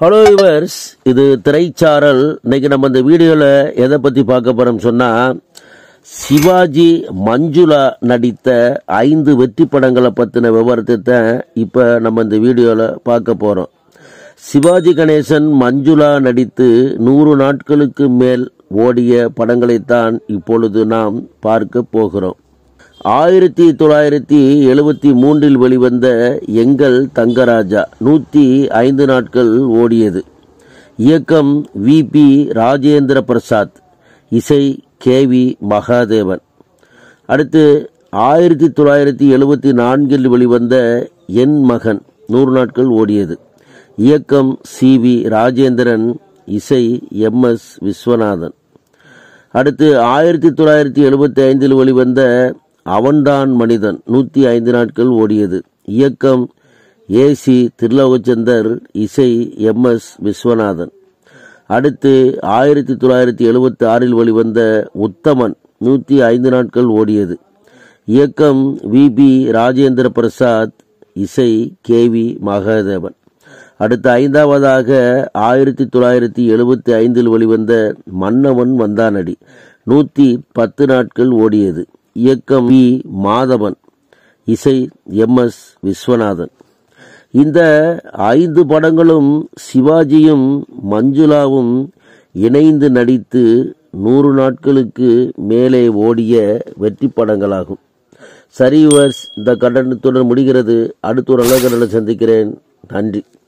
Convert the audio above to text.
hello yours இது திரைச்சாரல் இன்னைக்கு நம்ம இந்த வீடியோவில் எதை பற்றி பார்க்க போகிறோம் சொன்னால் சிவாஜி மஞ்சுளா நடித்த ஐந்து வெற்றி படங்களை பற்றின விவரத்தை தான் இப்போ நம்ம இந்த வீடியோவில் பார்க்க போகிறோம் சிவாஜி கணேசன் மஞ்சுளா நடித்து நூறு நாட்களுக்கு மேல் ஓடிய படங்களைத்தான் இப்பொழுது நாம் பார்க்க போகிறோம் ஆயிரத்தி தொள்ளாயிரத்தி எழுபத்தி மூன்றில் வெளிவந்த எங்கள் தங்கராஜா நூற்றி ஐந்து நாட்கள் ஓடியது இயக்கம் வி பி ராஜேந்திர பிரசாத் இசை கே வி மகாதேவன் அடுத்து ஆயிரத்தி தொள்ளாயிரத்தி எழுபத்தி நான்கில் வெளிவந்த என் மகன் நூறு நாட்கள் ஓடியது இயக்கம் சி வி ராஜேந்திரன் இசை எம் எஸ் விஸ்வநாதன் அடுத்து ஆயிரத்தி தொள்ளாயிரத்தி எழுபத்தி ஐந்தில் வெளிவந்த அவன்தான் மனிதன் நூற்றி ஐந்து நாட்கள் ஓடியது இயக்கம் ஏசி திருலோகச்சந்தர் இசை எம் எஸ் விஸ்வநாதன் அடுத்து ஆயிரத்தி தொள்ளாயிரத்தி எழுபத்தி ஆறில் வெளிவந்த உத்தமன் நூற்றி ஐந்து நாட்கள் ஓடியது இயக்கம் வி பி ராஜேந்திர பிரசாத் இசை கே வி மகாதேவன் அடுத்து ஐந்தாவதாக ஆயிரத்தி தொள்ளாயிரத்தி எழுபத்தி ஐந்தில் வெளிவந்த மன்னவன் வந்தானடி நூற்றி பத்து நாட்கள் ஓடியது இயக்கம் வி மாதவன் இசை எம் எஸ் விஸ்வநாதன் இந்த ஐந்து படங்களும் சிவாஜியும் மஞ்சுளாவும் இணைந்து நடித்து நூறு நாட்களுக்கு மேலே ஓடிய வெற்றி படங்களாகும் சரி யுவர்ஸ் இந்த கண்டனத்துடன் முடிகிறது அடுத்த ஒரு அழகரனை சந்திக்கிறேன் நன்றி